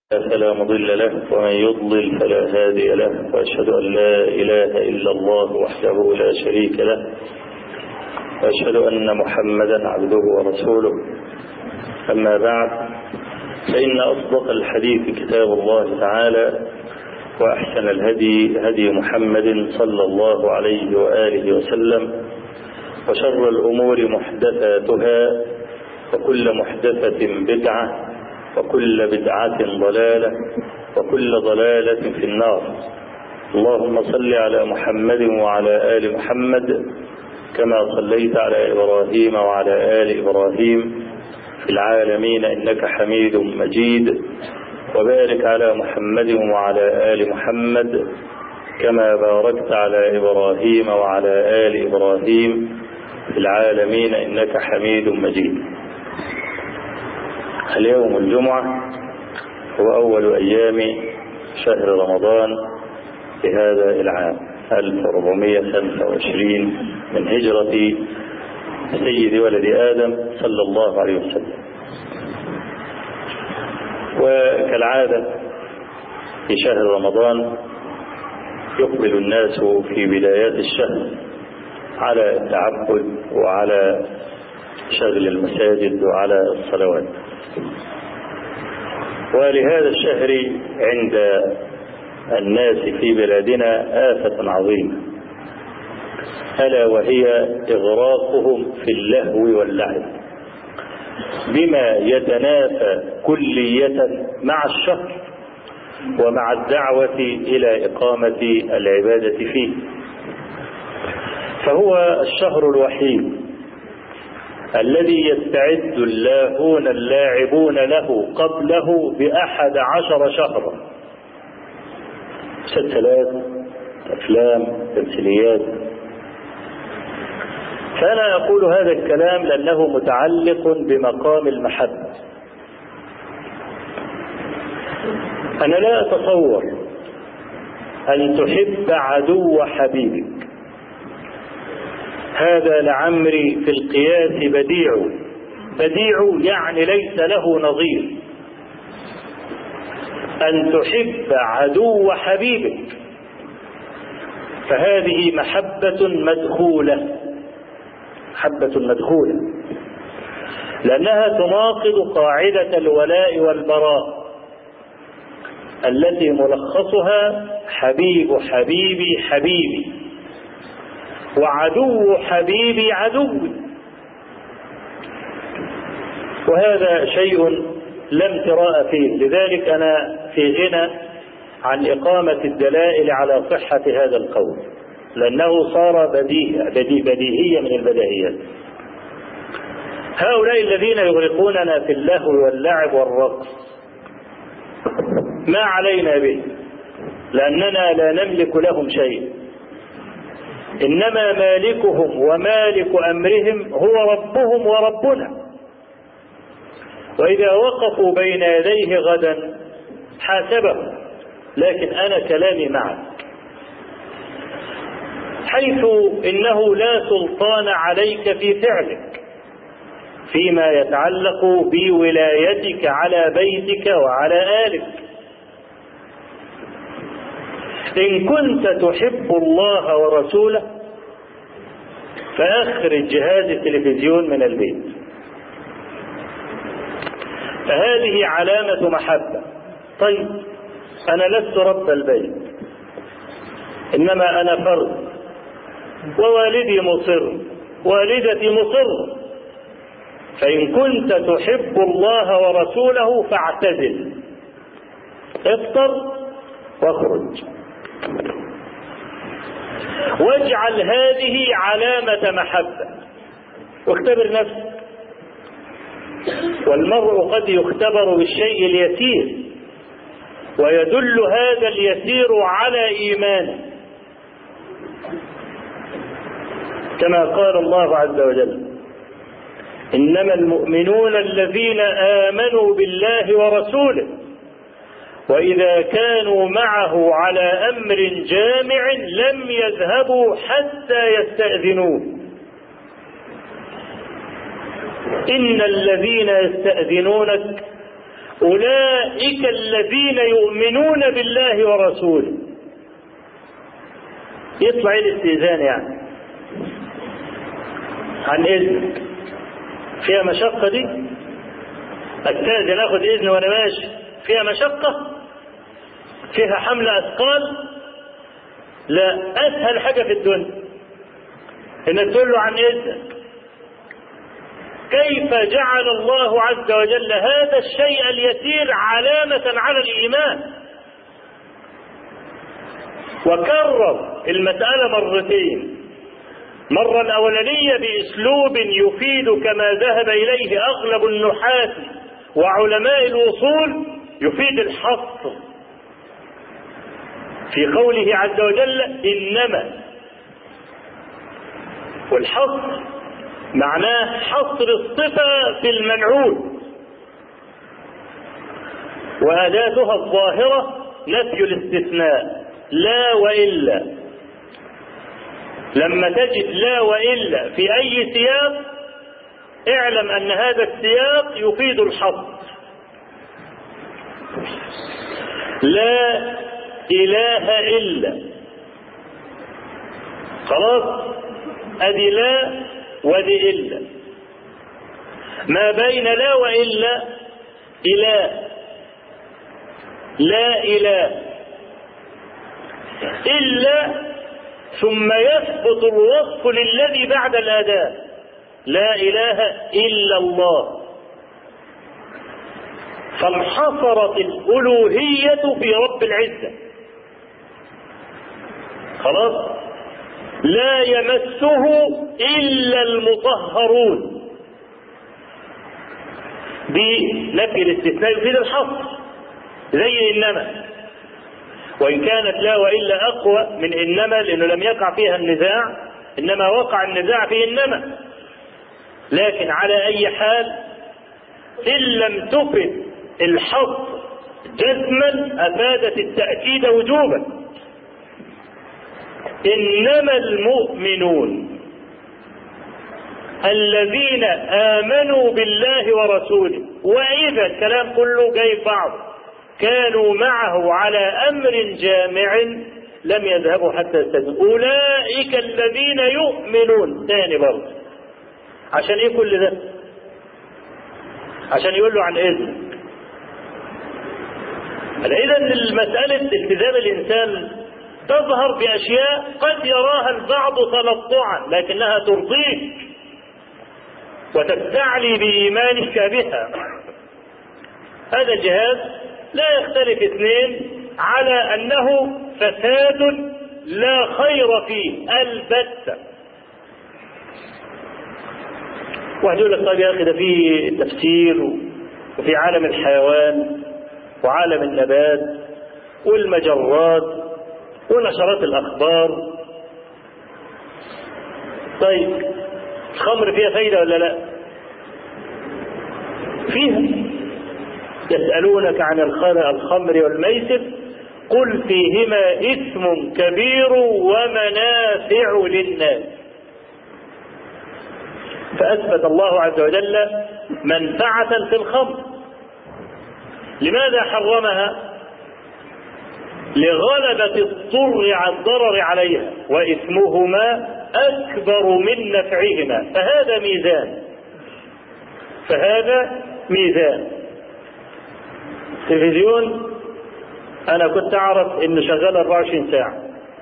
فلا مضل له ومن يضلل فلا هادي له وأشهد أن لا إله إلا الله وحده لا شريك له وأشهد أن محمدا عبده ورسوله أما بعد فإن أصدق الحديث كتاب الله تعالى وأحسن الهدي هدي محمد صلى الله عليه وآله وسلم وشر الأمور محدثاتها وكل محدثة بدعة وكل بدعة ضلالة وكل ضلالة في النار اللهم صل على محمد وعلى آل محمد كما صليت على إبراهيم وعلى آل إبراهيم في العالمين إنك حميد مجيد وبارك على محمد وعلى آل محمد كما باركت على إبراهيم وعلى آل إبراهيم في العالمين إنك حميد مجيد اليوم الجمعة هو أول أيام شهر رمضان في هذا العام 1425 من هجرة سيد ولد آدم صلى الله عليه وسلم وكالعادة في شهر رمضان يقبل الناس في بدايات الشهر على التعبد وعلى شغل المساجد وعلى الصلوات ولهذا الشهر عند الناس في بلادنا آفة عظيمة ألا وهي إغراقهم في اللهو واللعب بما يتنافى كلية مع الشهر ومع الدعوة إلى إقامة العبادة فيه فهو الشهر الوحيد الذي يستعد اللاهون اللاعبون له قبله بأحد عشر شهرا مسلسلات أفلام تمثيليات فأنا أقول هذا الكلام لأنه متعلق بمقام المحبة أنا لا أتصور أن تحب عدو حبيبك هذا لعمري في القياس بديع بديع يعني ليس له نظير أن تحب عدو حبيبك فهذه محبة مدخولة محبة مدخولة لأنها تناقض قاعدة الولاء والبراء التي ملخصها حبيب حبيبي حبيبي وعدو حبيبي عدوي وهذا شيء لا امتراء فيه لذلك أنا في غنى عن إقامة الدلائل على صحة هذا القول لأنه صار بديه بديه بديهية من البديهيات هؤلاء الذين يغرقوننا في اللهو واللعب والرقص ما علينا به لأننا لا نملك لهم شيء إنما مالكهم ومالك أمرهم هو ربهم وربنا وإذا وقفوا بين يديه غدا حاسبهم لكن أنا كلامي معك حيث إنه لا سلطان عليك في فعلك فيما يتعلق بولايتك على بيتك وعلى آلك إن كنت تحب الله ورسوله فأخرج جهاز التلفزيون من البيت فهذه علامة محبة طيب أنا لست رب البيت إنما أنا فرد ووالدي مصر والدتي مصر فإن كنت تحب الله ورسوله فاعتزل افطر واخرج واجعل هذه علامة محبة واختبر نفسك والمرء قد يختبر بالشيء اليسير ويدل هذا اليسير على إيمانه كما قال الله عز وجل إنما المؤمنون الذين آمنوا بالله ورسوله وإذا كانوا معه على أمر جامع لم يذهبوا حتى يستأذنوه إن الذين يستأذنونك أولئك الذين يؤمنون بالله ورسوله يطلع إيه الاستئذان يعني عن إذنك فيها مشقة دي أستاذن آخذ إذن وأنا ماشي فيها مشقة فيها حمل أثقال لا أسهل حاجة في الدنيا إنك تقول له عن إذنك كيف جعل الله عز وجل هذا الشيء اليسير علامة على الإيمان وكرر المسألة مرتين مرة الأولانية بأسلوب يفيد كما ذهب إليه أغلب النحاة وعلماء الوصول يفيد الحصر في قوله عز وجل إنما والحصر معناه حصر الصفة في المنعوت وأداتها الظاهرة نفي الاستثناء لا وإلا لما تجد لا وإلا في أي سياق اعلم أن هذا السياق يفيد الحصر لا إله إلا خلاص أدي لا ودي إلا ما بين لا وإلا إله لا إله إلا ثم يثبت الوصف للذي بعد الأداة لا إله إلا الله فانحصرت الألوهية في رب العزة خلاص لا يمسه إلا المطهرون بنفي الاستثناء يفيد الحصر زي إنما وإن كانت لا وإلا أقوى من إنما لأنه لم يقع فيها النزاع إنما وقع النزاع في إنما لكن على أي حال إن لم تفد الحصر جزما أفادت التأكيد وجوبا إنما المؤمنون الذين آمنوا بالله ورسوله وإذا الكلام كله جاي بعض كانوا معه على أمر جامع لم يذهبوا حتى يستجيبوا أولئك الذين يؤمنون ثاني برضه عشان إيه كل ده؟ عشان يقول له عن إذن إذا المسألة التزام الإنسان تظهر بأشياء قد يراها البعض تنطعا لكنها ترضيك وتستعلي بإيمانك بها هذا جهاز لا يختلف اثنين على أنه فساد لا خير فيه البتة واحد يقول لك طيب يا أخي ده في تفسير وفي عالم الحيوان وعالم النبات والمجرات ونشرات الأخبار طيب الخمر فيها فايدة ولا لا فيها يسألونك عن الخمر والميسر قل فيهما إثم كبير ومنافع للناس فأثبت الله عز وجل منفعة في الخمر لماذا حرمها لغلبة الضر عن الضرر عليها وإثمهما أكبر من نفعهما فهذا ميزان فهذا ميزان تلفزيون أنا كنت أعرف إنه شغال 24 ساعة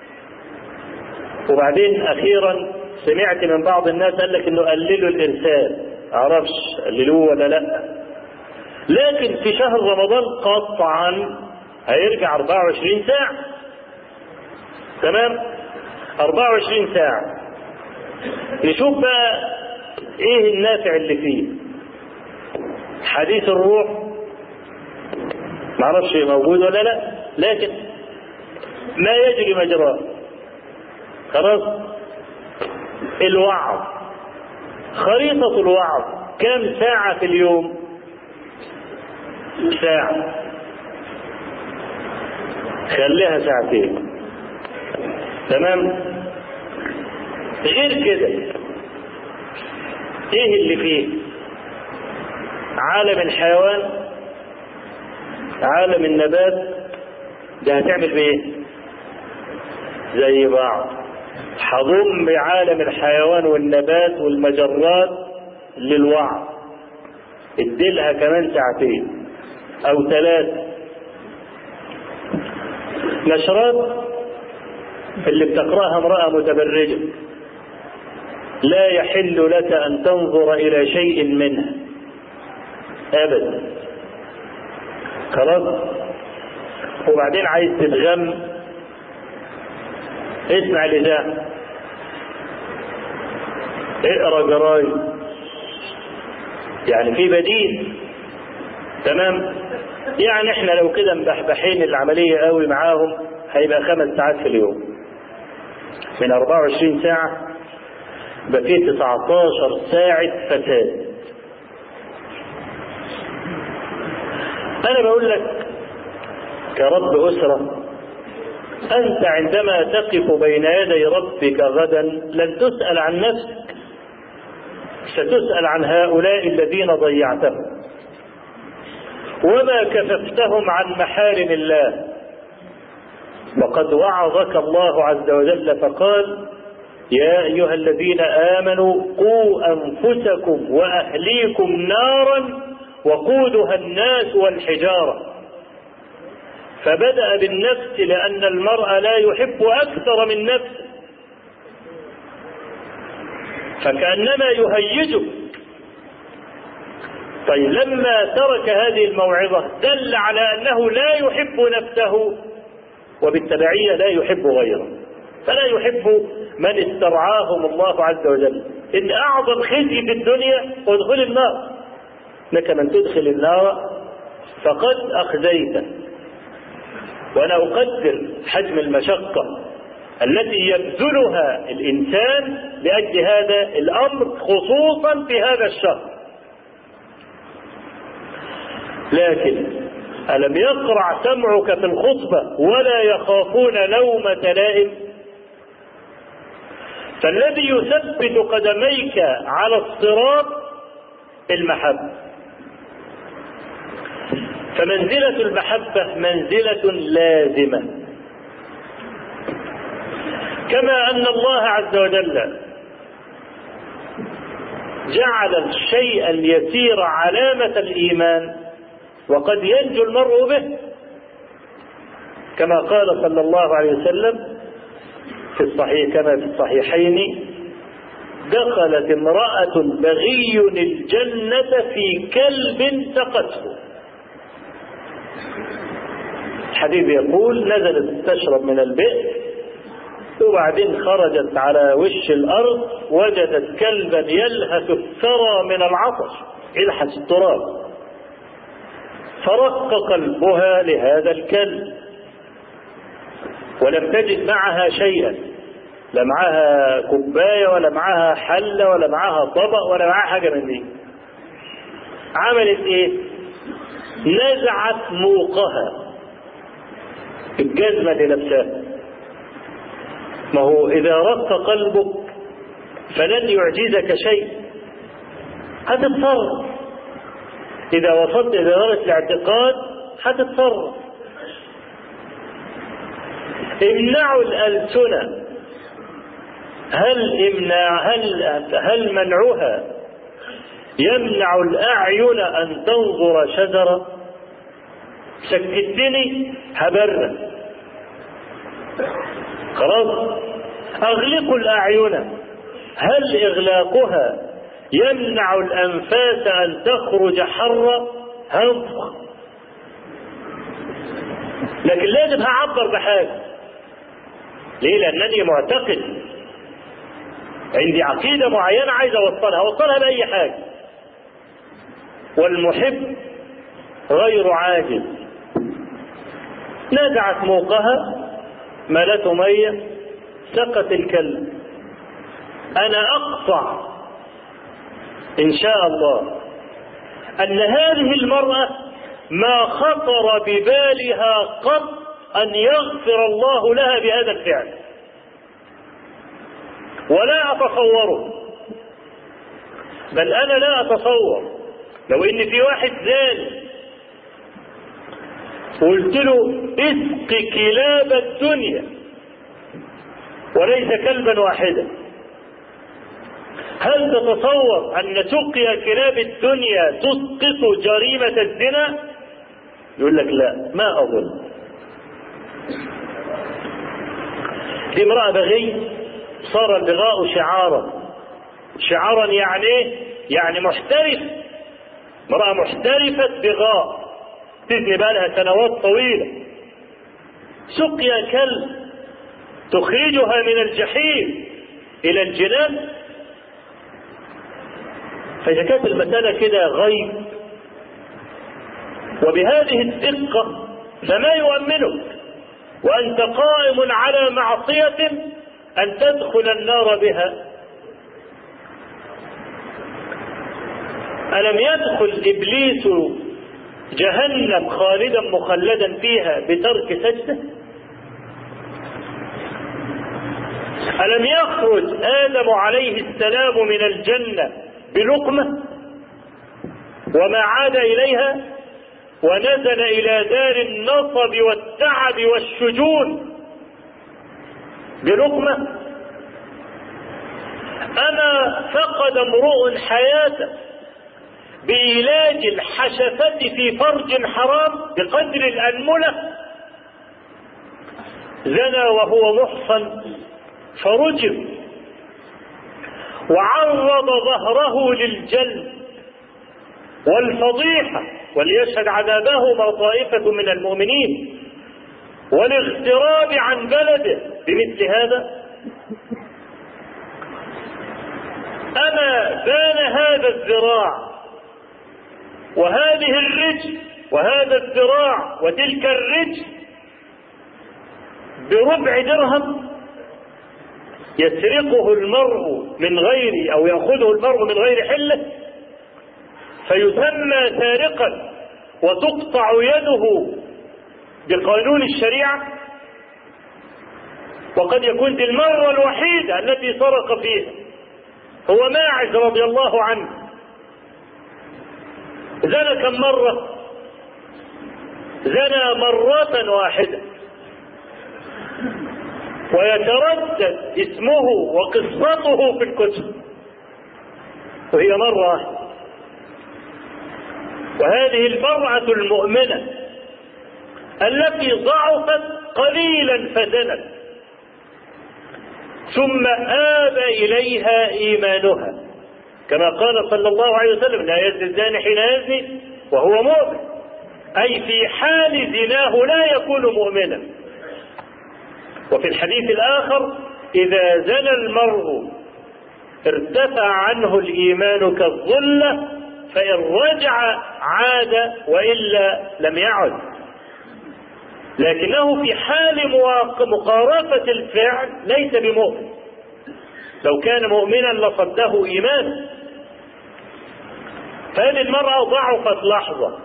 وبعدين أخيرا سمعت من بعض الناس قال لك إنه قللوا الإرسال أعرفش قللوه ولا لأ لكن في شهر رمضان قطعا هيرجع 24 ساعة تمام 24 ساعة نشوف بقى ايه النافع اللي فيه حديث الروح معرفش موجود ولا لا لكن ما يجري مجراه خلاص الوعظ خريطة الوعظ كم ساعة في اليوم ساعة خليها ساعتين تمام غير كده ايه اللي فيه عالم الحيوان عالم النبات ده هتعمل بايه زي بعض هضم عالم الحيوان والنبات والمجرات للوعظ اديلها كمان ساعتين او ثلاثة نشرات اللي بتقراها امرأة متبرجة لا يحل لك ان تنظر الى شيء منها ابدا خلاص وبعدين عايز تتغم اسمع الاذاعه اقرا جرايد يعني في بديل تمام يعني احنا لو كده مبحبحين العمليه قوي معاهم هيبقى خمس ساعات في اليوم من 24 ساعه يبقى فيه 19 ساعه فساد انا بقول لك كرب اسره انت عندما تقف بين يدي ربك غدا لن تسال عن نفسك ستسال عن هؤلاء الذين ضيعتهم وما كففتهم عن محارم الله وقد وعظك الله عز وجل فقال يا ايها الذين امنوا قوا انفسكم واهليكم نارا وقودها الناس والحجاره فبدا بالنفس لان المرء لا يحب اكثر من نفسه فكانما يهيجك طيب لما ترك هذه الموعظه دل على انه لا يحب نفسه وبالتبعيه لا يحب غيره فلا يحب من استرعاهم الله عز وجل ان اعظم خزي في الدنيا هو دخول النار انك من تدخل النار فقد اخزيته وانا اقدر حجم المشقه التي يبذلها الانسان لاجل هذا الامر خصوصا في هذا الشهر لكن الم يقرع سمعك في الخطبه ولا يخافون لومه لائم فالذي يثبت قدميك على الصراط المحبه فمنزلة المحبة منزلة لازمة كما أن الله عز وجل جعل الشيء اليسير علامة الإيمان وقد ينجو المرء به كما قال صلى الله عليه وسلم في الصحيح كما في الصحيحين دخلت امرأة بغي الجنة في كلب سقته الحديث يقول نزلت تشرب من البئر وبعدين خرجت على وش الارض وجدت كلبا يلهث الثرى من العطش يلحس التراب فرق قلبها لهذا الكلب ولم تجد معها شيئا لا معاها كوبايه ولا معاها حله ولا معاها طبق ولا معاها حاجه من دي عملت ايه نزعت موقها الجزمة لنفسها ما هو إذا رق قلبك فلن يعجزك شيء هتتصرف إذا وصلت إلى درجة الاعتقاد هتتصرف امنعوا الألسنة هل امنع هل هل منعها يمنع الأعين أن تنظر شجرة سكتني هبرك خلاص أغلقوا الأعين هل إغلاقها يمنع الأنفاس أن تخرج حرة هنفخ لكن لازم هعبر بحاجة ليه لأنني معتقد عندي عقيدة معينة عايز أوصلها أوصلها بأي حاجة والمحب غير عاجز نزعت موقها ملته مية سقت الكلب أنا أقطع إن شاء الله أن هذه المرأة ما خطر ببالها قط أن يغفر الله لها بهذا الفعل ولا أتصوره بل أنا لا أتصور لو إن في واحد زاني وقلت له اسق كلاب الدنيا وليس كلبا واحدا هل تتصور أن سقيا كلاب الدنيا تسقط جريمة الزنا؟ يقول لك لا ما أظن دي امرأة بغي صار البغاء شعارا شعارا يعني ايه؟ يعني محترف امرأة محترفة بغاء تزني بقى لها سنوات طويلة سقيا كلب تخرجها من الجحيم إلى الجنان فإذا كانت المسألة كده غيب وبهذه الدقة فما يؤمنك وأنت قائم على معصية أن تدخل النار بها ألم يدخل إبليس جهنم خالدا مخلدا فيها بترك سجده ألم يخرج آدم عليه السلام من الجنة بلقمة وما عاد إليها ونزل إلى دار النصب والتعب والشجون بلقمة أما فقد امرؤ حياته بإيلاج الحشفة في فرج حرام بقدر الأنملة زنى وهو محصن فرجم وعرض ظهره للجلد والفضيحة وليشهد عذابهما طائفة من المؤمنين والاغتراب عن بلده بمثل هذا أما بان هذا الذراع وهذه الرجل وهذا الذراع وتلك الرجل بربع درهم يسرقه المرء من غير او ياخذه المرء من غير حله فيسمى سارقا وتقطع يده بقانون الشريعه وقد يكون دي المره الوحيده التي سرق فيها هو ماعز رضي الله عنه زنى كم مره زنى مره واحده ويتردد اسمه وقصته في الكتب وهي مرة واحدة وهذه المرأة المؤمنة التي ضعفت قليلا فزنت ثم آب إليها إيمانها كما قال صلى الله عليه وسلم لا يزني الزاني حين يزني وهو مؤمن أي في حال زناه لا يكون مؤمنا وفي الحديث الآخر إذا زنى المرء ارتفع عنه الإيمان كالظلة فإن رجع عاد وإلا لم يعد لكنه في حال مقارفة الفعل ليس بمؤمن لو كان مؤمنا لصده إيمان فهذه المرأة ضعفت لحظة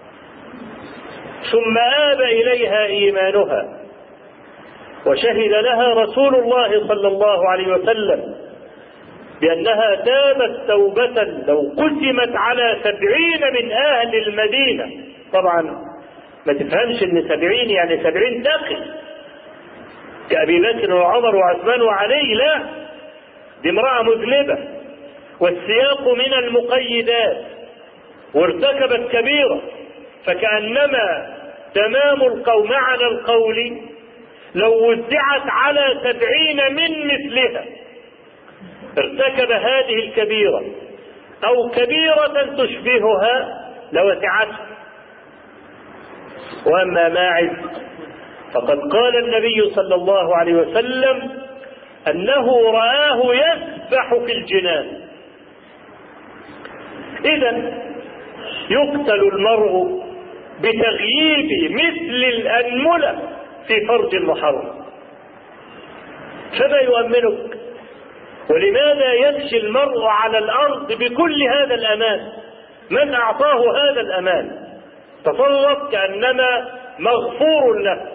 ثم آب إليها إيمانها وشهد لها رسول الله صلى الله عليه وسلم بأنها تابت توبة لو قسمت على سبعين من أهل المدينة طبعا ما تفهمش ان سبعين يعني سبعين تقي كأبي بكر وعمر وعثمان وعلي لا دي امرأة مذنبة والسياق من المقيدات وارتكبت كبيرة فكأنما تمام القول معنى القول لو وزعت على سبعين من مثلها ارتكب هذه الكبيرة أو كبيرة تشبهها لوسعته وأما ماعز فقد قال النبي صلى الله عليه وسلم أنه رآه يسبح في الجنان إذا يقتل المرء بتغييب مثل الأنملة في فرج محرم فما يؤمنك ولماذا يمشي المرء على الأرض بكل هذا الأمان من أعطاه هذا الأمان تصرف كأنما مغفور له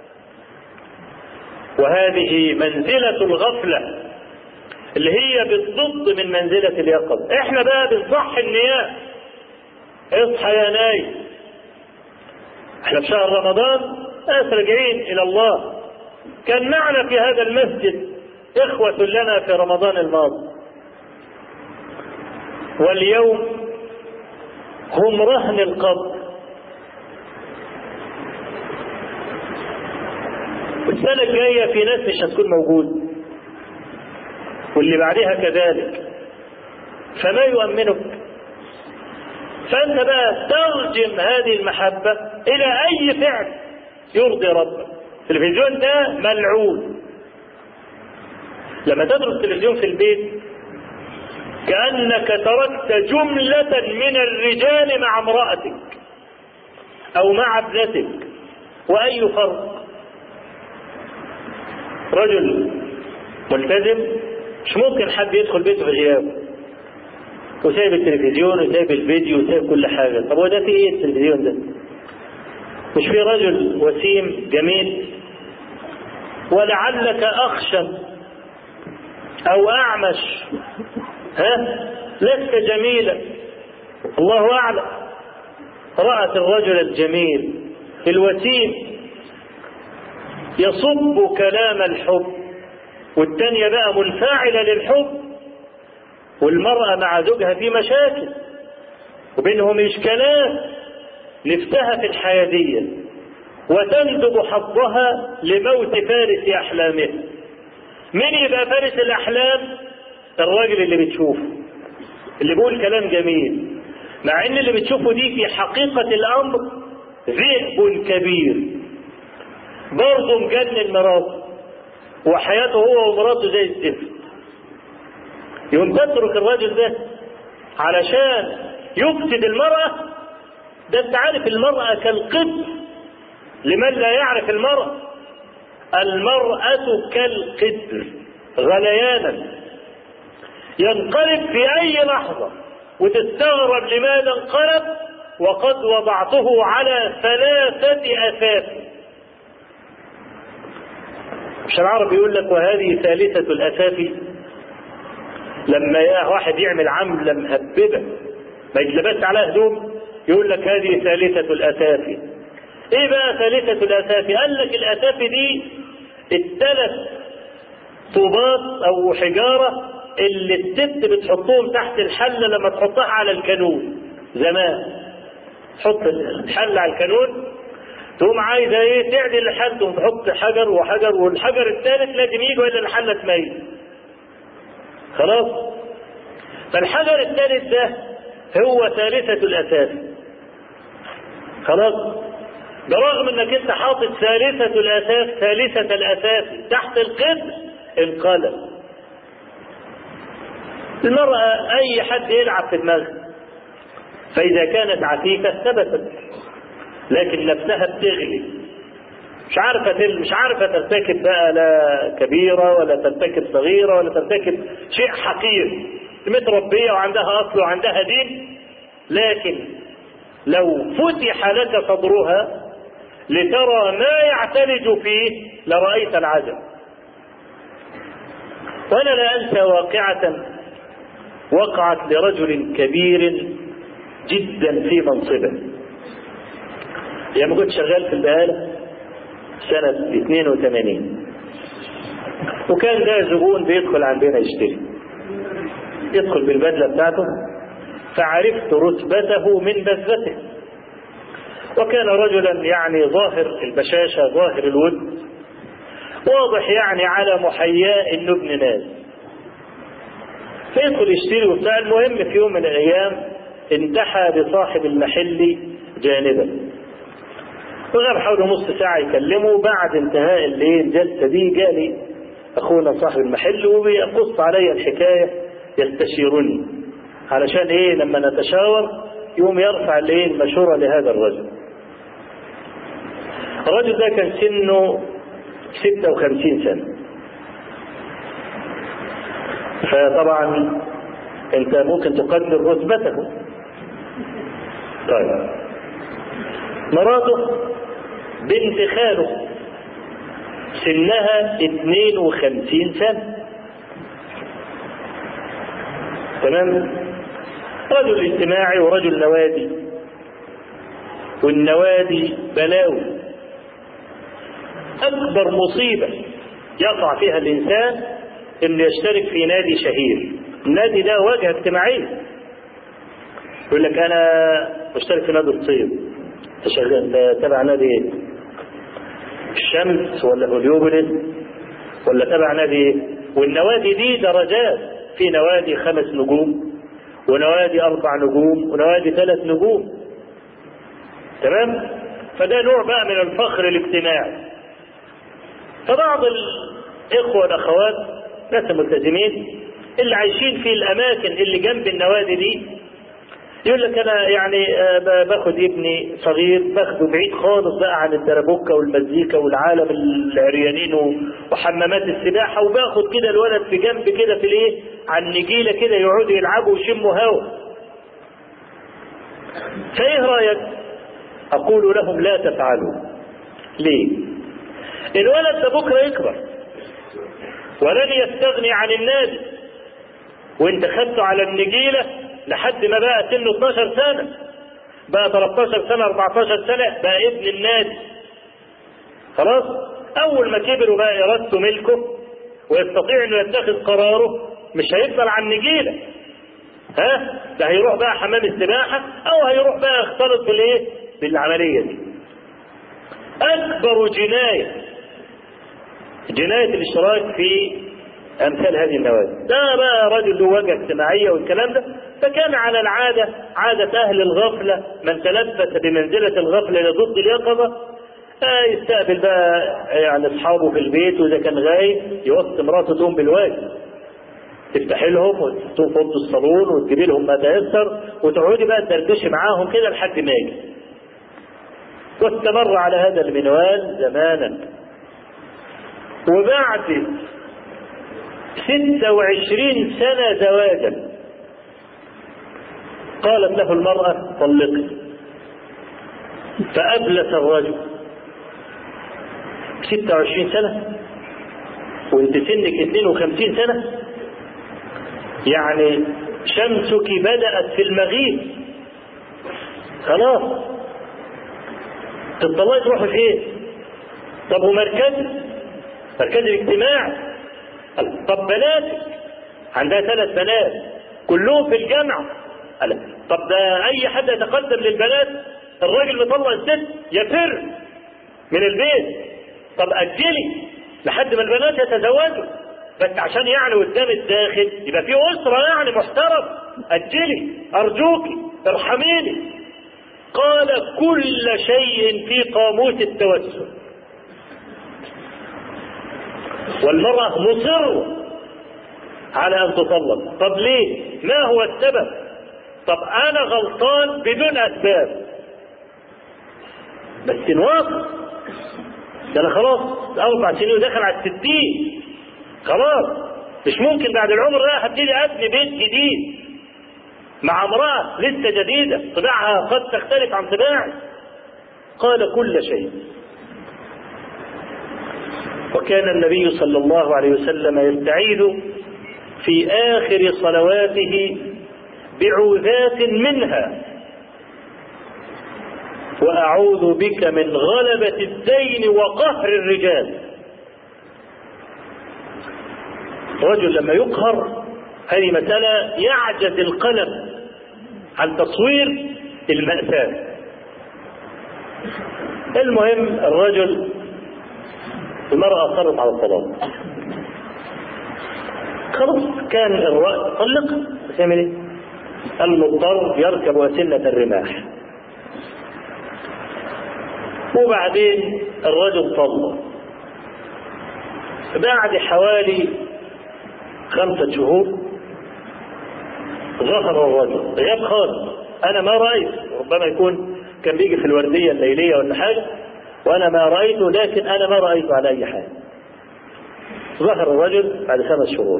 وهذه منزلة الغفلة اللي هي بالضد من منزلة اليقظة احنا بقى بنصح النيام اصحى يا نايم احنا في شهر رمضان ناس راجعين الى الله كان معنا في هذا المسجد اخوة لنا في رمضان الماضي واليوم هم رهن القبر السنة الجاية في ناس مش هتكون موجود واللي بعدها كذلك فما يؤمنك فأنت بقى ترجم هذه المحبة إلى أي فعل يرضي ربك التلفزيون ده ملعون لما تدرس التلفزيون في البيت كأنك تركت جملة من الرجال مع امرأتك أو مع ابنتك وأي فرق رجل ملتزم مش ممكن حد يدخل بيته في غيابه وسايب التلفزيون وسايب الفيديو وسايب كل حاجة طب هو ده في ايه التلفزيون ده مش في رجل وسيم جميل ولعلك أخشن أو أعمش ها لست جميلا الله أعلم رأت الرجل الجميل الوسيم يصب كلام الحب والتانية بقى منفعلة للحب والمرأة مع زوجها في مشاكل وبينهم إشكالات نفسها في الحيادية وتندب حظها لموت فارس أحلامها من يبقى فارس الأحلام الراجل اللي بتشوفه اللي بيقول كلام جميل مع ان اللي بتشوفه دي في حقيقة الأمر ذئب كبير برضه مجنن مراته وحياته هو ومراته زي الزفت يقوم تترك الراجل ده علشان يفسد المرأة ده انت عارف المرأة كالقط لمن لا يعرف المرأة المرأة كالقدر غليانا ينقلب في أي لحظة وتستغرب لماذا انقلب وقد وضعته على ثلاثة أساس مش العرب يقول لك وهذه ثالثة الأساس لما واحد يعمل عملة مهببة ما يتلبس على هدوم يقول لك هذه ثالثة الأساس ايه بقى ثالثة الأساس قال لك الأساس دي الثلاث طوبات او حجارة اللي الست بتحطهم تحت الحلة لما تحطها على الكانون زمان تحط الحلة على الكانون تقوم عايزة ايه تعدل الحل تقوم تحط حجر وحجر والحجر الثالث لازم يجي الا الحلة تميل خلاص فالحجر الثالث ده هو ثالثة الأساس خلاص برغم انك انت حاطط ثالثة الاساس ثالثة الاساس تحت القدر انقلب المرأة اي حد يلعب في دماغها فاذا كانت عفيفة ثبتت لكن نفسها بتغلي مش عارفة تل... مش عارفة ترتكب بقى لا كبيرة ولا ترتكب صغيرة ولا ترتكب شيء حقير متربية وعندها أصل وعندها دين لكن لو فتح لك صدرها لترى ما يعتلج فيه لرأيت العجب وأنا لا أنسى واقعة وقعت لرجل كبير جدا في منصبه لما كنت شغال في البقالة سنة 82 وكان ده زبون بيدخل عندنا يشتري يدخل بالبدلة بتاعته فعرفت رتبته من بذته وكان رجلا يعني ظاهر البشاشة ظاهر الود واضح يعني على محياء انه ابن ناس فيدخل يشتري وبتاع المهم في يوم من الايام انتحى بصاحب المحل جانبا وغاب حوالي نص ساعة يكلمه بعد انتهاء الليل الجلسة دي جالي أخونا صاحب المحل وبيقص علي الحكاية يستشيرني علشان إيه لما نتشاور يوم يرفع الايه المشورة لهذا الرجل الرجل ده كان سنه 56 سنة فطبعا انت ممكن تقدر رتبته طيب مراته بنت خاله سنها 52 سنة تمام رجل اجتماعي ورجل نوادي والنوادي بلاوي أكبر مصيبة يقع فيها الإنسان إنه يشترك في نادي شهير النادي ده واجهة اجتماعية يقول لك أنا مشترك في نادي الصيد شغال تبع نادي إيه؟ الشمس ولا هوليوبوليس ولا تبع نادي إيه؟ والنوادي دي درجات في نوادي خمس نجوم ونوادي أربع نجوم ونوادي ثلاث نجوم تمام فده نوع بقى من الفخر الاجتماعي فبعض الإخوة والأخوات ناس ملتزمين اللي عايشين في الأماكن اللي جنب النوادي دي يقول لك أنا يعني باخد ابني صغير باخده بعيد خالص بقى عن الدربوكة والمزيكا والعالم العريانين وحمامات السباحة وباخد كده الولد في جنب كده في الايه على النجيلة كده يقعدوا يلعبوا ويشموا هوا فايه رأيك؟ أقول لهم لا تفعلوا ليه؟ الولد ده بكرة يكبر ولن يستغني عن النادي وانت خدته على النجيلة لحد ما بقى سنه 12 سنة بقى 13 سنة 14 سنة بقى ابن النادي خلاص أول ما كبر وبقى إرادته ملكه ويستطيع إنه يتخذ قراره مش هيفضل على النجيلة ها ده هيروح بقى حمام السباحة أو هيروح بقى يختلط بالإيه؟ بالعملية دي أكبر جناية جناية الاشتراك في أمثال هذه النوادي ده بقى رجل له وجهة اجتماعية والكلام ده فكان على العادة عادة أهل الغفلة من تلبس بمنزلة الغفلة لضد اليقظة آه يستقبل بقى يعني أصحابه في البيت وإذا كان غايب يوصي مراته تقوم بالواجب تفتحي لهم وتفتحوا في اوضه الصالون وتجيبي لهم ما تيسر وتقعدي بقى تدردشي معاهم كده لحد ما يجي. واستمر على هذا المنوال زمانا. وبعد 26 سنة زواجا قالت له المرأة طلقني فأبلس الرجل 26 سنة وانت سنك 52 سنة يعني شمسك بدأت في المغيب خلاص تطلعي تروحي فين؟ طب ومركزك؟ مركز الاجتماعي طب بناتك عندها ثلاث بنات كلهم في الجامعة طب ده أي حد يتقدم للبنات الراجل مطلع الست يفر من البيت طب أجلي لحد ما البنات يتزوجوا بس عشان يعني قدام الداخل يبقى في أسرة يعني محترم أجلي أرجوكي ارحميني قال كل شيء في قاموس التوسل والمرأة مصرة على أن تطلق طب ليه ما هو السبب طب أنا غلطان بدون أسباب بس نواصل ده أنا خلاص أربع سنين ودخل على الستين خلاص مش ممكن بعد العمر ده هبتدي أبني بيت جديد مع امرأة لسه جديدة طباعها قد تختلف عن طباعي قال كل شيء وكان النبي صلى الله عليه وسلم يستعيذ في آخر صلواته بعوذات منها وأعوذ بك من غلبة الدين وقهر الرجال رجل لما يقهر هذه مسألة يعجز القلم عن تصوير المأساة المهم الرجل المرأة أصرت على الطلاق خلاص كان الرأي طلق بس يعمل ايه؟ المضطر يركب أسنة الرماح وبعدين الرجل طلق بعد حوالي خمسة شهور ظهر الرجل غياب خالص أنا ما رأيت ربما يكون كان بيجي في الوردية الليلية ولا حاجة وأنا ما رأيته لكن أنا ما رأيته على أي حال ظهر الرجل بعد خمس شهور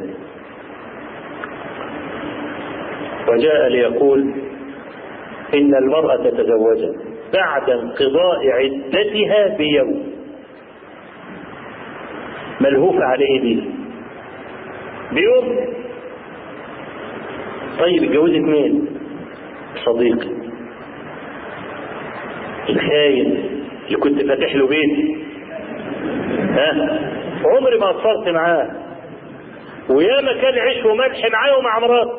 وجاء ليقول إن المرأة تزوجت بعد انقضاء عدتها بيوم ملهوف عليه به بيوم طيب اتجوزت مين؟ صديقي الخاين اللي كنت فاتح له بيتي ها عمري ما قصرت معاه وياما كان عيش وملح معاه ومع مراته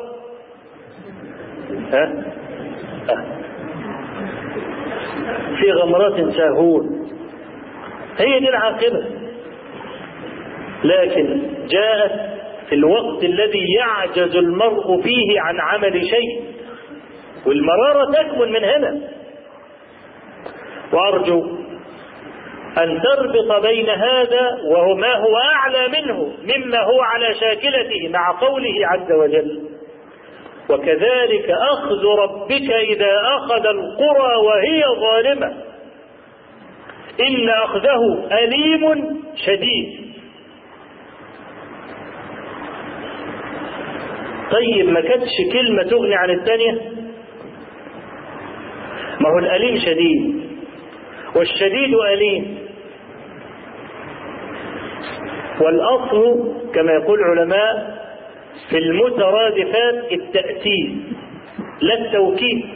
ها ها في غمرات ساهون هي دي العاقبة لكن جاءت في الوقت الذي يعجز المرء فيه عن عمل شيء والمرارة تكمن من هنا وأرجو أن تربط بين هذا وهو ما هو أعلى منه مما هو على شاكلته مع قوله عز وجل وكذلك أخذ ربك إذا أخذ القرى وهي ظالمة إن أخذه أليم شديد طيب ما كانتش كلمة تغني عن الثانية ما هو الأليم شديد والشديد أليم والأصل كما يقول العلماء في المترادفات التأكيد لا التوكيد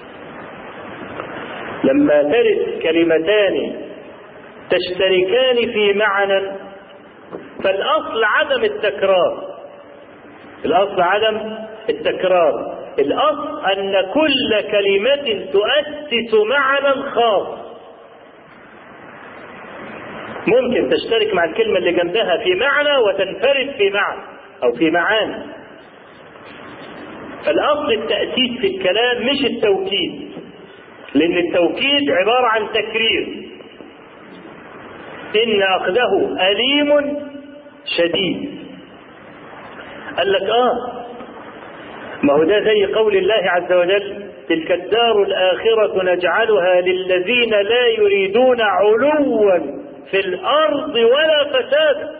لما ترد كلمتان تشتركان في معنى فالأصل عدم التكرار الأصل عدم التكرار الأصل أن كل كلمة تؤسس معنى خاص ممكن تشترك مع الكلمة اللي جنبها في معنى وتنفرد في معنى أو في معاني الأصل التأسيس في الكلام مش التوكيد لأن التوكيد عبارة عن تكرير إن أخذه أليم شديد قال لك آه ما هو ده زي قول الله عز وجل تلك الدار الآخرة نجعلها للذين لا يريدون علوا في الأرض ولا فسادا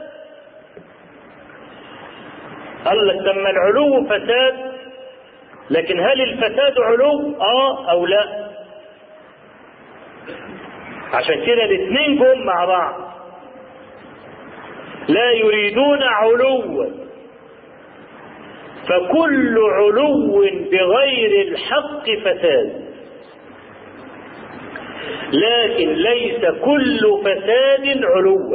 قال لك لما العلو فساد لكن هل الفساد علو اه او لا عشان كده الاثنين جم مع بعض لا يريدون علوا فكل علو بغير الحق فساد لكن ليس كل فساد علوا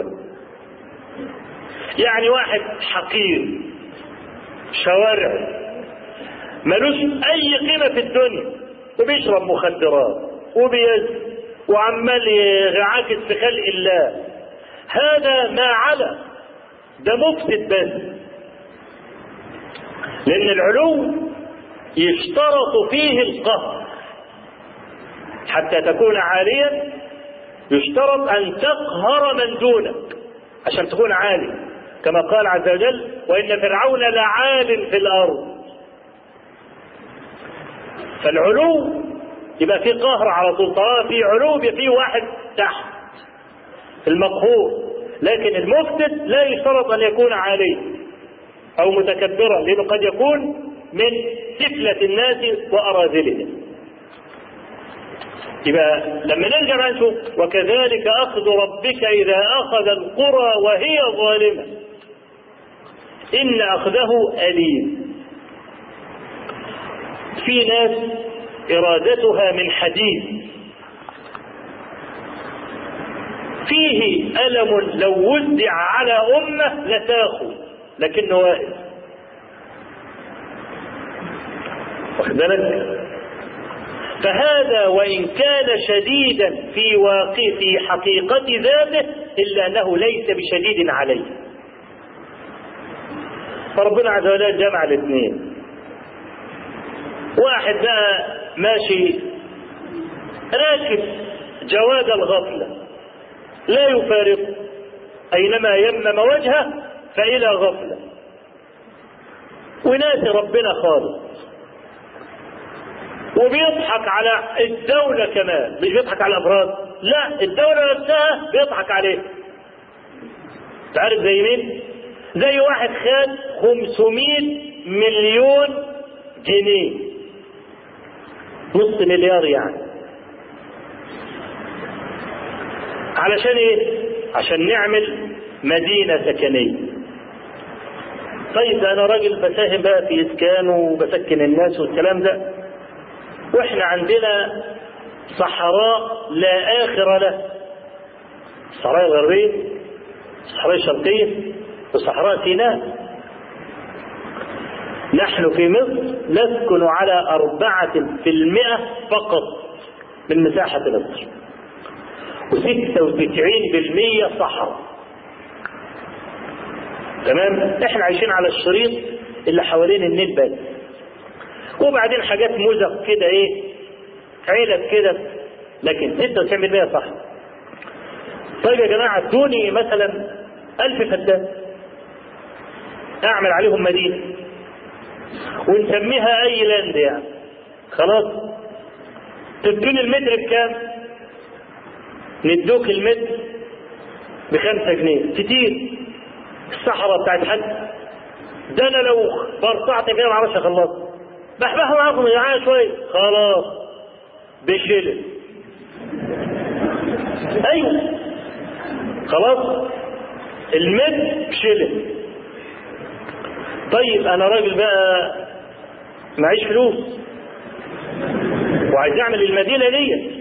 يعني واحد حقير شوارع ملوش اي قيمة في الدنيا وبيشرب مخدرات وبيزن وعمال يعاكس في خلق الله هذا ما على ده مفسد بس لان العلو يشترط فيه القهر حتى تكون عاليا يشترط ان تقهر من دونك عشان تكون عالي كما قال عز وجل وان فرعون لعال في الارض فالعلو يبقى في قهر على طول طالما في علو يبقى في واحد تحت المقهور لكن المفسد لا يشترط ان يكون عاليا او متكبرا لانه قد يكون من سفلة الناس واراذلهم يبقى لما نرجع بقى نشوف وكذلك اخذ ربك اذا اخذ القرى وهي ظالمه ان اخذه اليم في ناس ارادتها من حديد فيه الم لو وزع على امه لتاخو لكنه واقف واخد بالك فهذا وإن كان شديدا في واقع في حقيقة ذاته إلا أنه ليس بشديد عليه فربنا عز وجل جمع الاثنين واحد بقى ماشي راكب جواد الغفلة لا يفارق أينما يمم وجهه فإلى غفلة وناسي ربنا خالص وبيضحك على الدولة كمان مش بيضحك على الأفراد لا الدولة نفسها بيضحك عليها تعرف زي مين زي واحد خد 500 مليون جنيه نص مليار يعني علشان ايه عشان نعمل مدينة سكنية طيب انا راجل بساهم بقى في اسكان وبسكن الناس والكلام ده واحنا عندنا صحراء لا آخر له الصحراء الغربية الصحراء الشرقية وصحراء سيناء نحن في مصر نسكن على أربعة في المئة فقط من مساحة مصر وستة وتسعين بالمية صحراء تمام احنا عايشين على الشريط اللي حوالين النيل بس وبعدين حاجات مزق كده ايه علب كده لكن 96% صح طيب يا جماعة ادوني مثلا ألف فدان أعمل عليهم مدينة ونسميها أي لاند يعني خلاص تدوني المتر بكام؟ ندوك المتر بخمسة جنيه كتير الصحراء بتاعت حد ده انا لو برطعت فيها ما اعرفش اخلص بحبح معاكم يا جماعه شويه خلاص بشلل ايوه خلاص المد بشلل طيب انا راجل بقى معيش فلوس وعايز اعمل المدينه دي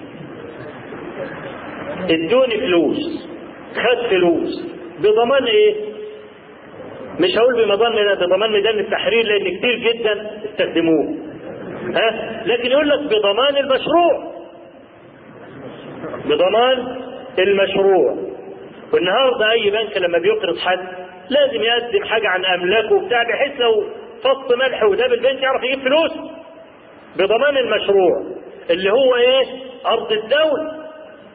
ادوني فلوس خد فلوس بضمان ايه مش هقول بضمان بضمان ميدان التحرير لان كتير جدا استخدموه ها لكن يقول لك بضمان المشروع بضمان المشروع والنهارده اي بنك لما بيقرض حد لازم يقدم حاجه عن املاكه وبتاع بحيث لو فص ملح وده بالبنك يعرف يجيب فلوس بضمان المشروع اللي هو ايه ارض الدوله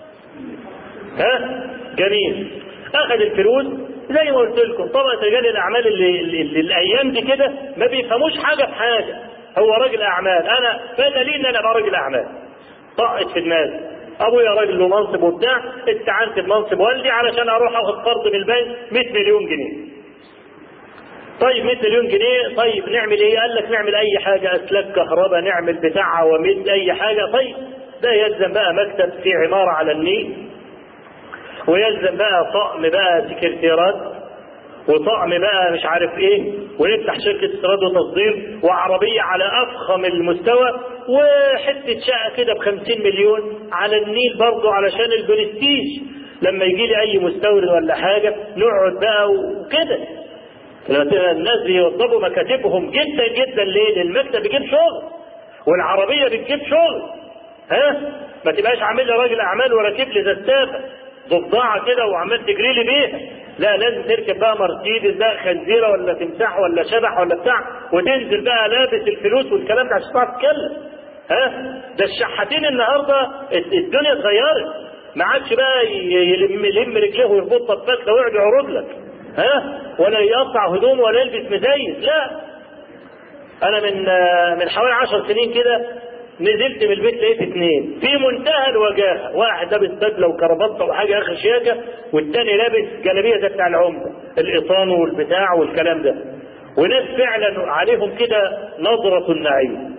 ها جميل اخذ الفلوس زي ما قلت لكم طبعا رجال الاعمال اللي, اللي, اللي الايام دي كده ما بيفهموش حاجه في حاجه هو راجل اعمال انا فانا لي ان انا ابقى راجل اعمال طقت في الناس ابويا راجل له منصب وبتاع استعنت بمنصب والدي علشان اروح اخد قرض من البنك 100 مليون جنيه طيب 100 مليون جنيه طيب نعمل ايه؟ قال لك نعمل اي حاجه اسلاك كهرباء نعمل بتاع عواميد اي حاجه طيب ده يلزم بقى مكتب في عماره على النيل ويلزم بقى طقم بقى سكرتيرات وطقم بقى مش عارف ايه ونفتح شركة استيراد وتصدير وعربية على أفخم المستوى وحتة شقة كده بخمسين مليون على النيل برضه علشان البرستيج لما يجي لي أي مستورد ولا حاجة نقعد بقى وكده الناس بيوضبوا مكاتبهم جدا جدا ليه؟ لأن المكتب بيجيب شغل والعربية بتجيب شغل ها؟ ما تبقاش عامل لي راجل أعمال وراكب لي زتافة ضفدعه كده وعمال تجري لي بيها لا لازم تركب بقى مرسيدس بقى خنزيره ولا تمساح ولا شبح ولا بتاع وتنزل بقى لابس الفلوس والكلام ده عشان تعرف تتكلم ها ده الشحاتين النهارده الدنيا اتغيرت ما عادش بقى يلم يلم رجليه ويربطها بفتله ويقعد يعرض لك ها ولا يقطع هدومه ولا يلبس مزيت لا انا من من حوالي عشر سنين كده نزلت من البيت لقيت اثنين في منتهى الوجاهه واحد لابس بدله وكرافته وحاجه اخر شياكه والتاني لابس جلابيه زي بتاع العمده القطان والبتاع والكلام ده وناس فعلا عليهم كده نظرة النعيم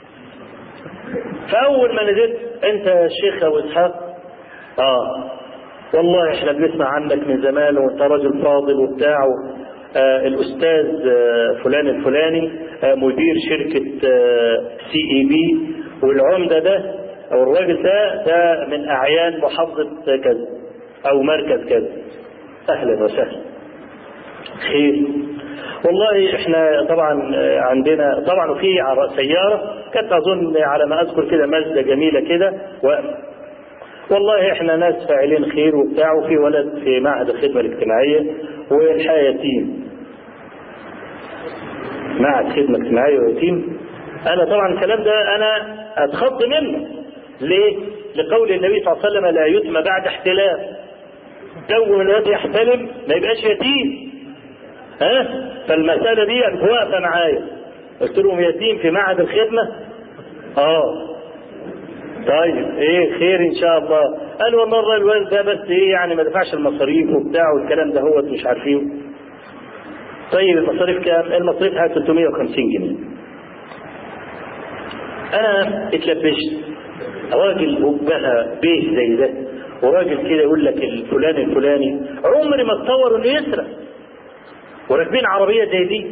فأول ما نزلت أنت يا شيخ أبو إسحاق آه والله إحنا بنسمع عنك من زمان وأنت راجل فاضل وبتاع آه الأستاذ آه فلان الفلاني آه مدير شركة سي إي بي والعمدة ده أو الراجل ده ده من أعيان محافظة كذا أو مركز كذا أهلا وسهلا خير والله احنا طبعا عندنا طبعا في سيارة كانت اظن على ما اذكر كده مازدا جميلة كده و والله احنا ناس فاعلين خير وبتاع وفي ولد في معهد الخدمة الاجتماعية والحياة يتيم معهد خدمة اجتماعية ويتيم انا طبعا الكلام ده انا اتخض منه ليه؟ لقول النبي صلى الله عليه وسلم لا يتم بعد احتلام جو من الذي يحتلم ما يبقاش يتيم ها فالمسألة دي أنت واقفة معايا قلت لهم يتيم في معهد الخدمة اه طيب ايه خير ان شاء الله قال والله الوالد ده بس ايه يعني ما دفعش المصاريف وبتاع والكلام ده هو مش عارفين طيب المصاريف كام؟ المصاريف حاجه 350 جنيه انا اتلبشت راجل بقى بيه زي ده وراجل كده يقول لك الفلان الفلاني عمري ما اتصور انه يسرق وراكبين عربيه زي دي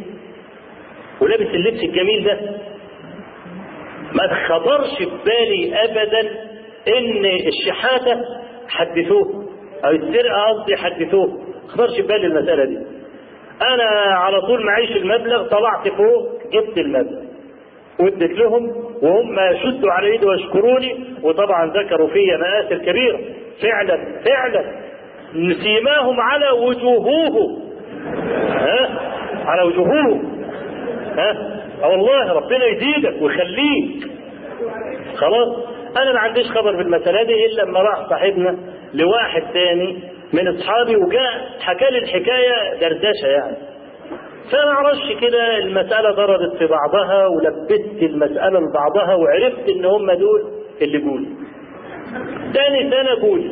ولابس اللبس الجميل ده ما خطرش في بالي ابدا ان الشحاته حدثوه او السرقه قصدي حدثوه ما خطرش في بالي المساله دي انا على طول معيش المبلغ طلعت فوق جبت المبلغ واديت لهم وهم شدوا على ايدي واشكروني وطبعا ذكروا في مآثر كبيره فعلا فعلا سيماهم على وجوههم ها على وجوههم ها اه والله ربنا يزيدك ويخليك خلاص انا ما عنديش خبر بالمساله دي الا لما راح صاحبنا لواحد تاني من اصحابي وجاء حكى لي الحكايه دردشه يعني فما اعرفش كده المساله ضربت في بعضها ولبست المساله لبعضها وعرفت ان هم دول اللي جولي تاني سنه جولي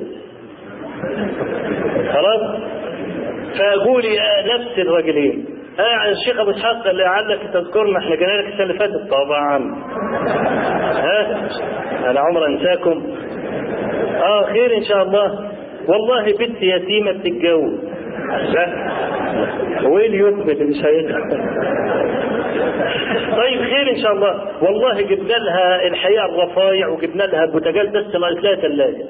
خلاص فقولي نفس الرجلين اه الشيخ ابو اسحاق اللي لعلك تذكرنا احنا جينا لك السنه اللي فاتت طبعا ها انا عمر انساكم اه خير ان شاء الله والله بنت يتيمه بتتجوز لا وين يثبت مش هيدخل طيب خير ان شاء الله والله جبنا لها الحقيقه الرفايع وجبنا لها بوتاجاز بس ناقص لها ثلاجه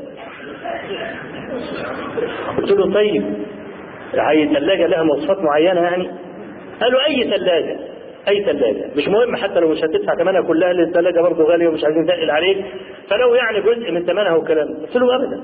قلت له طيب عايز ثلاجه لها مواصفات معينه يعني قالوا اي ثلاجه اي ثلاجه مش مهم حتى لو مش هتدفع ثمنها كلها لان الثلاجه برضه غاليه ومش عايزين نتقل عليك فلو يعني جزء من ثمنها وكلام قلت له ابدا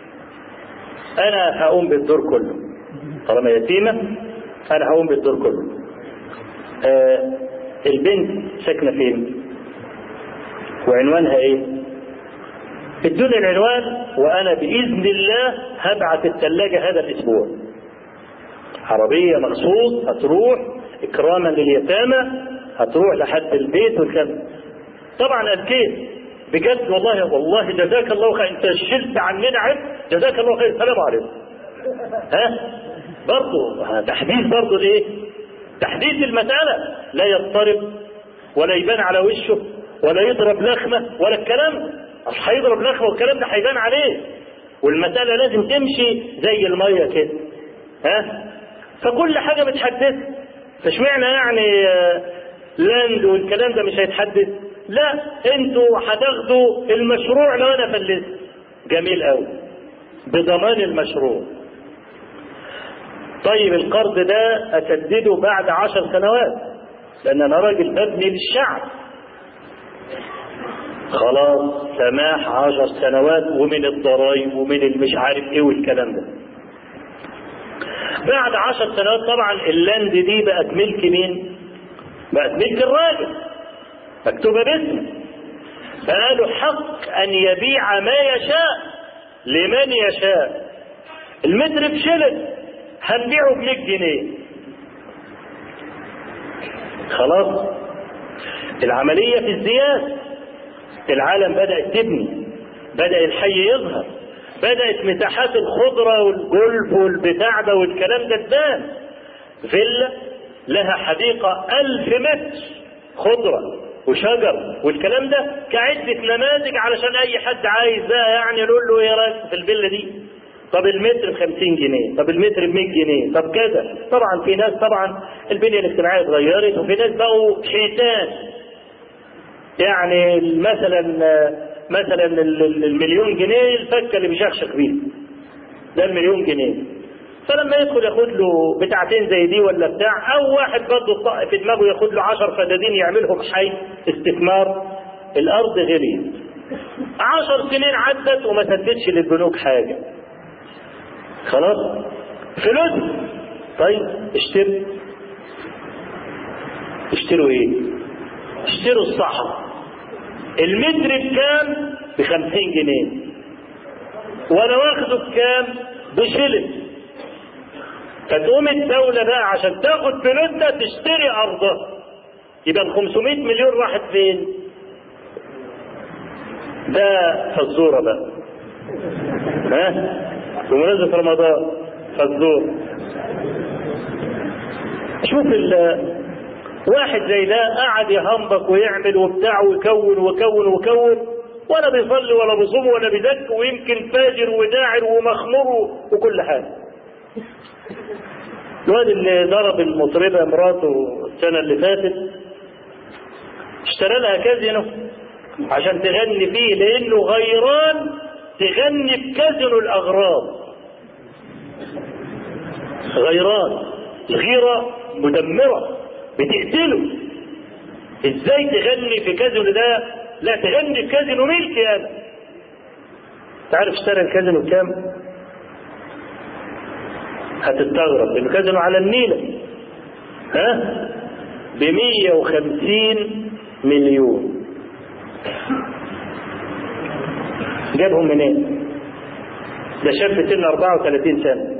انا هقوم بالدور كله طالما يتيمه انا هقوم بالدور كله آه البنت ساكنه فين وعنوانها ايه ادوني العنوان وانا باذن الله هبعت الثلاجه هذا الاسبوع عربيه مخصوص هتروح اكراما لليتامى هتروح لحد البيت والكلام طبعا ابكيت بجد والله والله جزاك الله خير انت شلت عننا عبء جزاك الله خير السلام عليكم ها برضه تحديث برضه الايه تحديث المسألة لا يضطرب ولا يبان على وشه ولا يضرب لخمة ولا الكلام أصل هيضرب لخمة والكلام ده هيبان عليه والمسألة لازم تمشي زي المية كده ها فكل حاجة بتحدث فاشمعنى يعني لاند والكلام ده مش هيتحدث لا انتوا هتاخدوا المشروع لو انا فلست جميل قوي بضمان المشروع طيب القرض ده اسدده بعد عشر سنوات لان انا راجل مبني للشعب خلاص سماح عشر سنوات ومن الضرائب ومن المش عارف ايه والكلام ده بعد عشر سنوات طبعا اللاند دي بقت ملك مين بقت ملك الراجل مكتوبه باسمه فقالوا حق ان يبيع ما يشاء لمن يشاء المتر بشلل هنبيعه ب 100 جنيه خلاص العمليه في ازدياد العالم بدات تبني بدا الحي يظهر بدات مساحات الخضره والجولف والبتاع ده والكلام ده تبان فيلا لها حديقه ألف متر خضره وشجر والكلام ده كعدة نماذج علشان أي حد عايز بقى يعني نقول له إيه رأيك في الفيلا دي؟ طب المتر ب 50 جنيه، طب المتر ب 100 جنيه، طب كذا، طبعا في ناس طبعا البنية الاجتماعية اتغيرت وفي ناس بقوا حيتان. يعني مثلا مثلا المليون جنيه الفكة اللي بيشخشخ بيها. ده المليون جنيه. فلما يدخل ياخد له بتاعتين زي دي ولا بتاع او واحد برضه في دماغه ياخد له 10 فدادين يعملهم حي استثمار الارض غليت عشر سنين عدت وما سددش للبنوك حاجه خلاص فلوس طيب اشتروا اشتروا ايه اشتروا الصحراء المتر بكام بخمسين جنيه وانا واخده بكام بشلن فتقوم الدولة بقى عشان تاخد فلوسها تشتري أرضها يبقى ال 500 مليون راحت فين؟ ده فزورة بقى ها؟ بمناسبة رمضان فزورة شوف ال واحد زي ده قعد يهنبك ويعمل وبتاع ويكون ويكون ويكون ولا بيصلي ولا بيصوم ولا بيزكي ويمكن فاجر وداعر ومخمور وكل حاجه الواد اللي ضرب المطربة مراته السنة اللي فاتت اشترى لها كازينو عشان تغني فيه لانه غيران تغني بكازينو الاغراض غيران الغيرة مدمرة بتقتله ازاي تغني في كازينو ده لا تغني في كازينو ملكي انا تعرف اشترى الكازينو بكام هتستغرب لان كازينو على النيلة ها ب 150 مليون جابهم منين ده شاب سن 34 سنة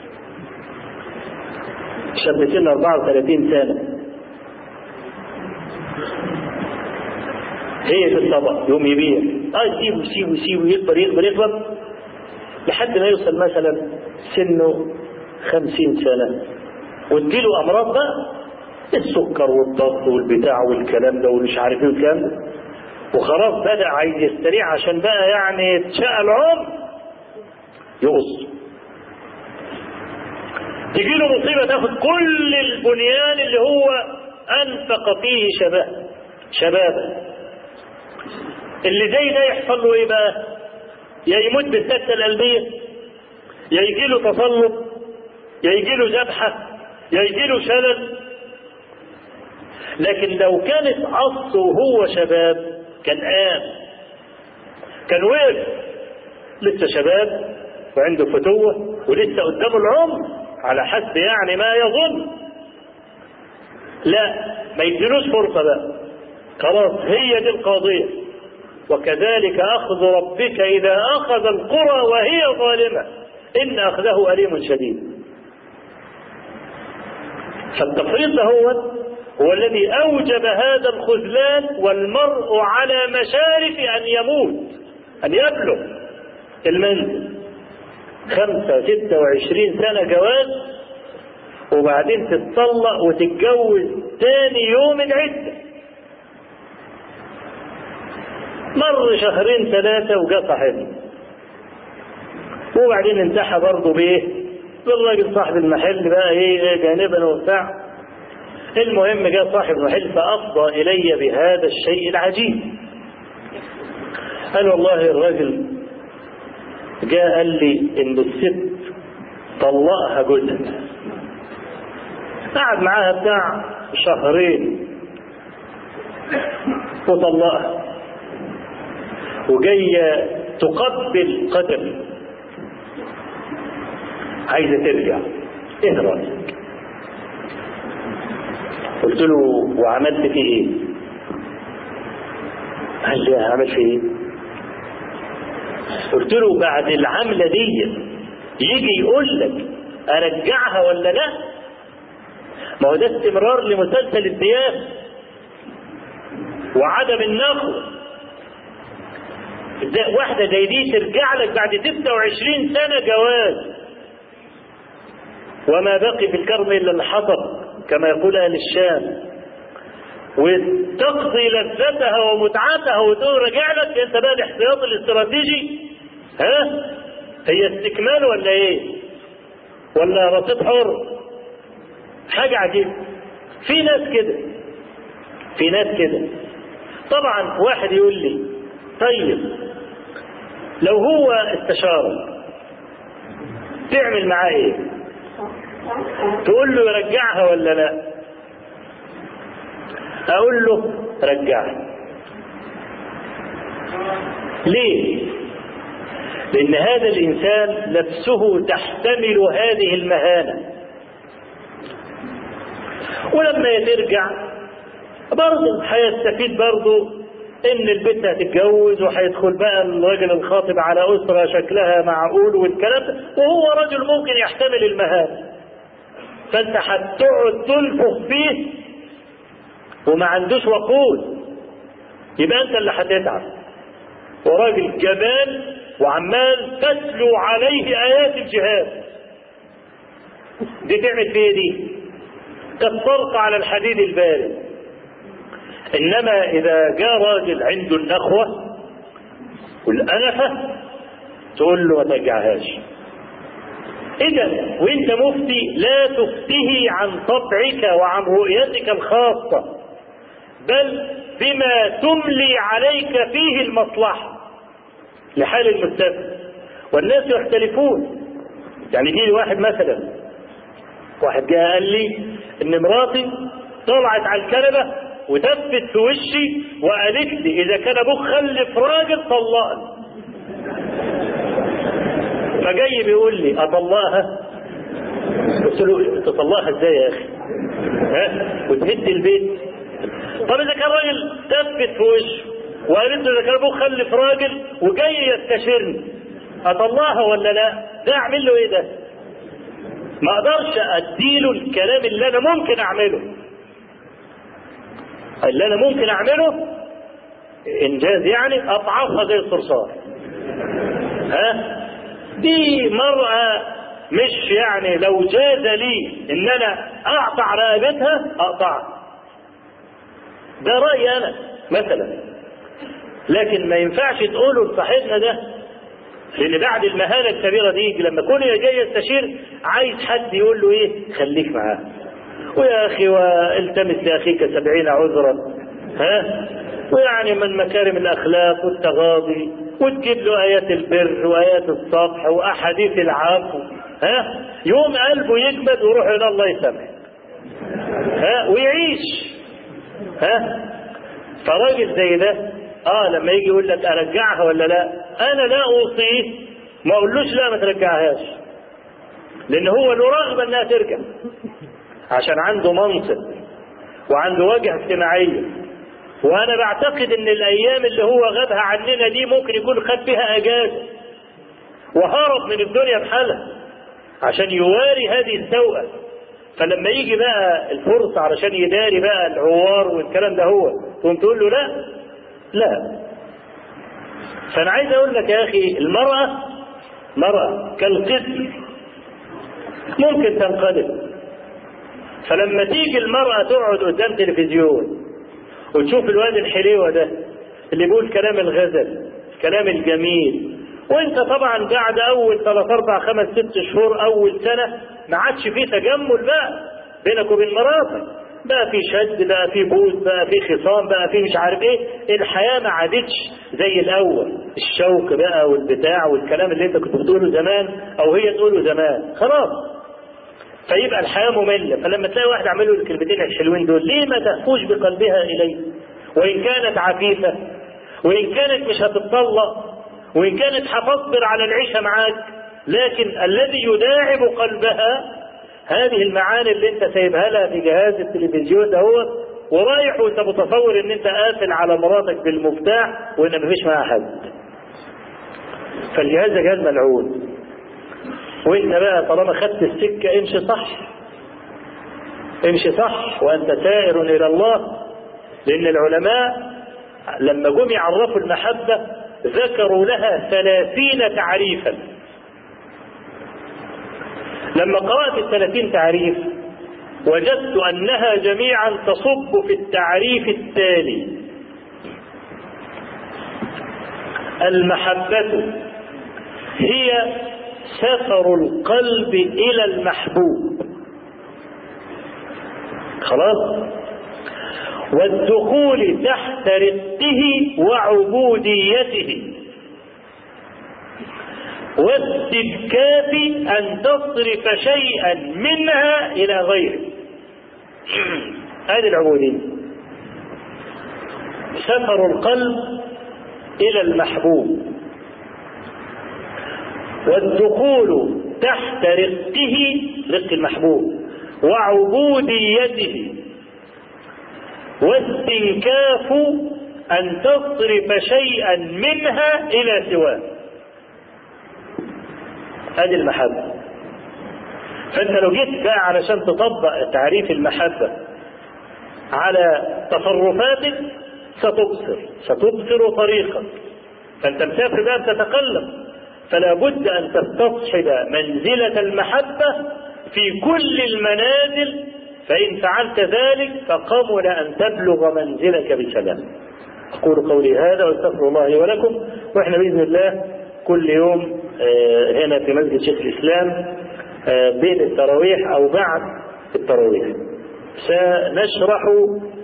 شاب سن 34 سنة هي في الطبق يوم يبيع اه يسيبه يسيبه يسيبه يكبر يكبر يكبر لحد ما يوصل مثلا سنه خمسين سنة وتجيله أمراض بقى السكر والضغط والبتاع والكلام ده ومش عارف ايه والكلام ده وخلاص بدأ عايز يستريح عشان بقى يعني يتشقى العمر يقص تجي له مصيبة تاخد كل البنيان اللي هو أنفق فيه شباب شبابه اللي زي ده يحصل له ايه بقى؟ يا يموت بالسكتة القلبية يا يجي له تسلط يا يجي له ذبحة يا يجي له شلل لكن لو كانت أصله وهو شباب كان قام كان وقف لسه شباب وعنده فتوة ولسه قدامه العمر على حسب يعني ما يظن لا ما يديلوش فرصة بقى خلاص هي دي القضية وكذلك أخذ ربك إذا أخذ القرى وهي ظالمة إن أخذه أليم شديد فالتفريط ده هو هو الذي أوجب هذا الخذلان والمرء على مشارف أن يموت أن يبلغ المنزل خمسة ستة وعشرين سنة جواز وبعدين تتطلق وتتجوز تاني يوم العدة مر شهرين ثلاثة وجا صاحبنا وبعدين انتحى برضه بايه؟ بالراجل صاحب المحل بقى ايه جانبا وبتاع المهم جاء صاحب المحل فافضى الي بهذا الشيء العجيب قال والله الراجل جاء قال لي ان الست طلقها جوزها قعد معاها بتاع شهرين وطلقها وجاية تقبل قدم عايزة ترجع ايه رأيك قلت له وعملت فيه ايه قال لي هعمل فيه ايه قلت له بعد العملة دي يجي يقول لك ارجعها ولا لا ما هو ده استمرار لمسلسل الثياب وعدم النقل واحدة زي دي ترجع لك بعد 26 سنة جواز وما بقي في الكرم إلا الحطب كما يقول أهل الشام وتقضي لذتها ومتعتها وتقول رجع لك انت بقى الاحتياط الاستراتيجي ها هي استكمال ولا ايه ولا رصيد حر حاجة عجيبة في ناس كده في ناس كده طبعا واحد يقول لي طيب لو هو استشارك تعمل معاه ايه تقول له يرجعها ولا لا اقول له رجعها ليه لان هذا الانسان نفسه تحتمل هذه المهانه ولما ترجع برضه هيستفيد برضه ان البنت هتتجوز وهيدخل بقى الراجل الخاطب على اسره شكلها معقول والكلام ده وهو رجل ممكن يحتمل المهام فانت هتقعد تلفظ فيه وما عندوش وقود يبقى انت اللي هتتعب وراجل جبان وعمال تتلو عليه ايات الجهاد دي تعمل فيه دي كالطرق على الحديد البارد انما اذا جاء راجل عنده النخوة والانفة تقول له ما ترجعهاش اذا وانت مفتي لا تفتيه عن طبعك وعن رؤيتك الخاصة بل بما تملي عليك فيه المصلحة لحال المستثنى والناس يختلفون يعني يجي لي واحد مثلا واحد جاء قال لي ان مراتي طلعت على الكنبه وتفت في وشي وقالت لي اذا كان ابوك خلف راجل طلقني فجاي بيقول لي اطلقها قلت له تطلقها ازاي يا اخي ها وتهد البيت طب اذا كان راجل تفت في وشه وقالت له اذا كان ابوك خلف راجل وجاي يستشيرني اطلقها ولا لا ده اعمل له ايه ده ما اقدرش اديله الكلام اللي انا ممكن اعمله اللي انا ممكن اعمله انجاز يعني اضعفها زي الصرصار ها دي مرأة مش يعني لو جاز لي ان انا اقطع رقبتها اقطعها ده رأيي انا مثلا لكن ما ينفعش تقولوا لصاحبنا ده لان بعد المهانه الكبيره دي لما كل جاي يستشير عايز حد يقول له ايه خليك معاه ويا اخي والتمس لاخيك سبعين عذرا ها ويعني من مكارم الاخلاق والتغاضي وتجيب له ايات البر وايات الصفح واحاديث العفو ها يوم قلبه يجمد ويروح الى الله يسامحك ها ويعيش ها فراجل زي ده اه لما يجي يقول لك ارجعها ولا لا انا لا اوصيه ما اقولوش لا ما ترجعهاش لان هو له رغبه انها ترجع عشان عنده منصب وعنده وجهه اجتماعيه وانا بعتقد ان الايام اللي هو غابها عننا دي ممكن يكون خد فيها اجازه وهرب من الدنيا بحالها عشان يواري هذه السوءه فلما يجي بقى الفرصه علشان يداري بقى العوار والكلام ده هو تقوم تقول له لا لا فانا عايز اقول لك يا اخي المراه مراه كالقسم ممكن تنقلب فلما تيجي المرأة تقعد قدام تلفزيون وتشوف الواد الحليوة ده اللي بيقول كلام الغزل كلام الجميل وانت طبعا بعد اول ثلاث اربع خمس ست شهور اول سنة ما عادش فيه تجمل بقى بينك وبين مراتك بقى في شد بقى في بوز بقى في خصام بقى في مش عارف ايه الحياة ما عادتش زي الاول الشوك بقى والبتاع والكلام اللي انت كنت بتقوله زمان او هي تقوله زمان خلاص فيبقى الحياة مملة فلما تلاقي واحد عامل له الكلمتين الحلوين دول ليه ما تهفوش بقلبها إليه وإن كانت عفيفة وإن كانت مش هتتطلق وإن كانت هتصبر على العيشة معاك لكن الذي يداعب قلبها هذه المعاني اللي انت سايبها لها في جهاز التلفزيون ده هو ورايح وانت متصور ان انت قافل على مراتك بالمفتاح وان مفيش معاها حد فالجهاز ده جهاز ملعون وانت بقى طالما خدت السكه امشي صح امشي صح وانت سائر الى الله لان العلماء لما جم يعرفوا المحبه ذكروا لها ثلاثين تعريفا لما قرات الثلاثين تعريف وجدت انها جميعا تصب في التعريف التالي المحبه هي سفر القلب الى المحبوب خلاص والدخول تحت رقه وعبوديته واستبكاف ان تصرف شيئا منها الى غيره هذه العبوديه سفر القلب الى المحبوب والدخول تحت رقه رق المحبوب وعبوديته واستنكاف أن تصرف شيئا منها إلى سواه هذه المحبة فأنت لو جيت بقى علشان تطبق تعريف المحبة على تصرفاتك ستبصر ستبصر طريقك فأنت مسافر بقى بتتقلب فلا بد أن تستصحب منزلة المحبة في كل المنازل فإن فعلت ذلك فقبل أن تبلغ منزلك بسلام أقول قولي هذا واستغفر الله لي ولكم وإحنا بإذن الله كل يوم هنا في مسجد شيخ الإسلام بين التراويح أو بعد التراويح سنشرح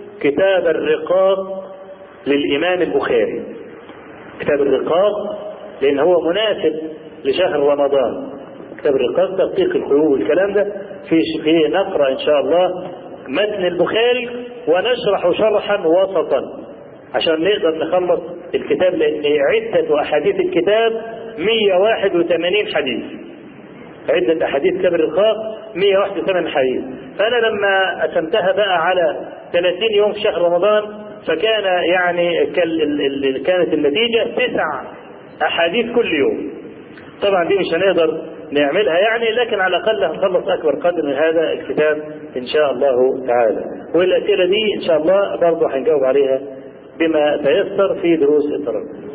كتاب الرقاق للإمام البخاري كتاب الرقاق لأن هو مناسب لشهر رمضان كتاب الرقاق تدقيق القلوب والكلام ده في في نقرأ إن شاء الله متن البخاري ونشرح شرحا وسطا عشان نقدر نخلص الكتاب لأن عدة أحاديث الكتاب 181 حديث عدة أحاديث كتاب الرقاق 181 حديث فأنا لما قسمتها بقى على 30 يوم في شهر رمضان فكان يعني كانت النتيجة تسع أحاديث كل يوم طبعا دي مش هنقدر نعملها يعني لكن على الأقل هنخلص أكبر قدر من هذا الكتاب إن شاء الله تعالى والأسئلة دي إن شاء الله برضه هنجاوب عليها بما تيسر في دروس التربية